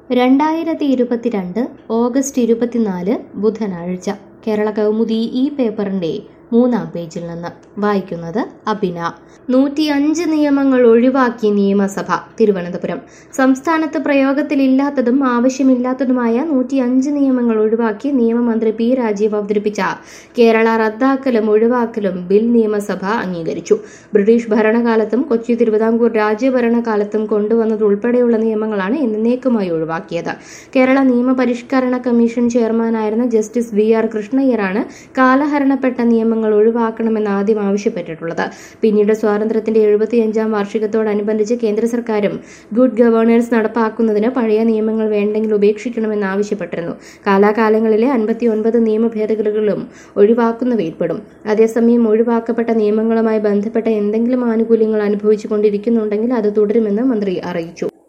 രണ്ടായിരത്തി ഇരുപത്തിരണ്ട് ഓഗസ്റ്റ് ഇരുപത്തിനാല് ബുധനാഴ്ച കേരള കൗമുദി ഈ പേപ്പറിന്റെ മൂന്നാം പേജിൽ നിന്ന് വായിക്കുന്നത് അബിന നൂറ്റിയഞ്ച് നിയമങ്ങൾ ഒഴിവാക്കി നിയമസഭ തിരുവനന്തപുരം സംസ്ഥാനത്ത് പ്രയോഗത്തിലില്ലാത്തതും ആവശ്യമില്ലാത്തതുമായ നൂറ്റിയഞ്ച് നിയമങ്ങൾ ഒഴിവാക്കി നിയമമന്ത്രി പി രാജീവ് അവതരിപ്പിച്ച കേരള റദ്ദാക്കലും ഒഴിവാക്കലും ബിൽ നിയമസഭ അംഗീകരിച്ചു ബ്രിട്ടീഷ് ഭരണകാലത്തും കൊച്ചി തിരുവിതാംകൂർ രാജ്യഭരണകാലത്തും കൊണ്ടുവന്നതുൾപ്പെടെയുള്ള നിയമങ്ങളാണ് എന്നേക്കുമായി ഒഴിവാക്കിയത് കേരള നിയമപരിഷ്കരണ കമ്മീഷൻ ചെയർമാനായിരുന്ന ജസ്റ്റിസ് വി ആർ കൃഷ്ണയ്യരാണ് കാലഹരണപ്പെട്ട നിയമങ്ങൾ ഒഴിവാക്കണമെന്ന് ആദ്യം ആവശ്യപ്പെട്ടിട്ടുള്ളത് പിന്നീട് സ്വാതന്ത്ര്യത്തിന്റെ എഴുപത്തിയഞ്ചാം വാർഷികത്തോടനുബന്ധിച്ച് കേന്ദ്ര സർക്കാരും ഗുഡ് ഗവേണൻസ് നടപ്പാക്കുന്നതിന് പഴയ നിയമങ്ങൾ വേണ്ടെങ്കിൽ ഉപേക്ഷിക്കണമെന്ന് ആവശ്യപ്പെട്ടിരുന്നു കാലാകാലങ്ങളിലെ അൻപത്തിയൊൻപത് നിയമ ഭേദഗതികളും ഒഴിവാക്കുന്നവയിൽപ്പെടും അതേസമയം ഒഴിവാക്കപ്പെട്ട നിയമങ്ങളുമായി ബന്ധപ്പെട്ട എന്തെങ്കിലും ആനുകൂല്യങ്ങൾ അനുഭവിച്ചുകൊണ്ടിരിക്കുന്നുണ്ടെങ്കിൽ അത് തുടരുമെന്ന് മന്ത്രി അറിയിച്ചു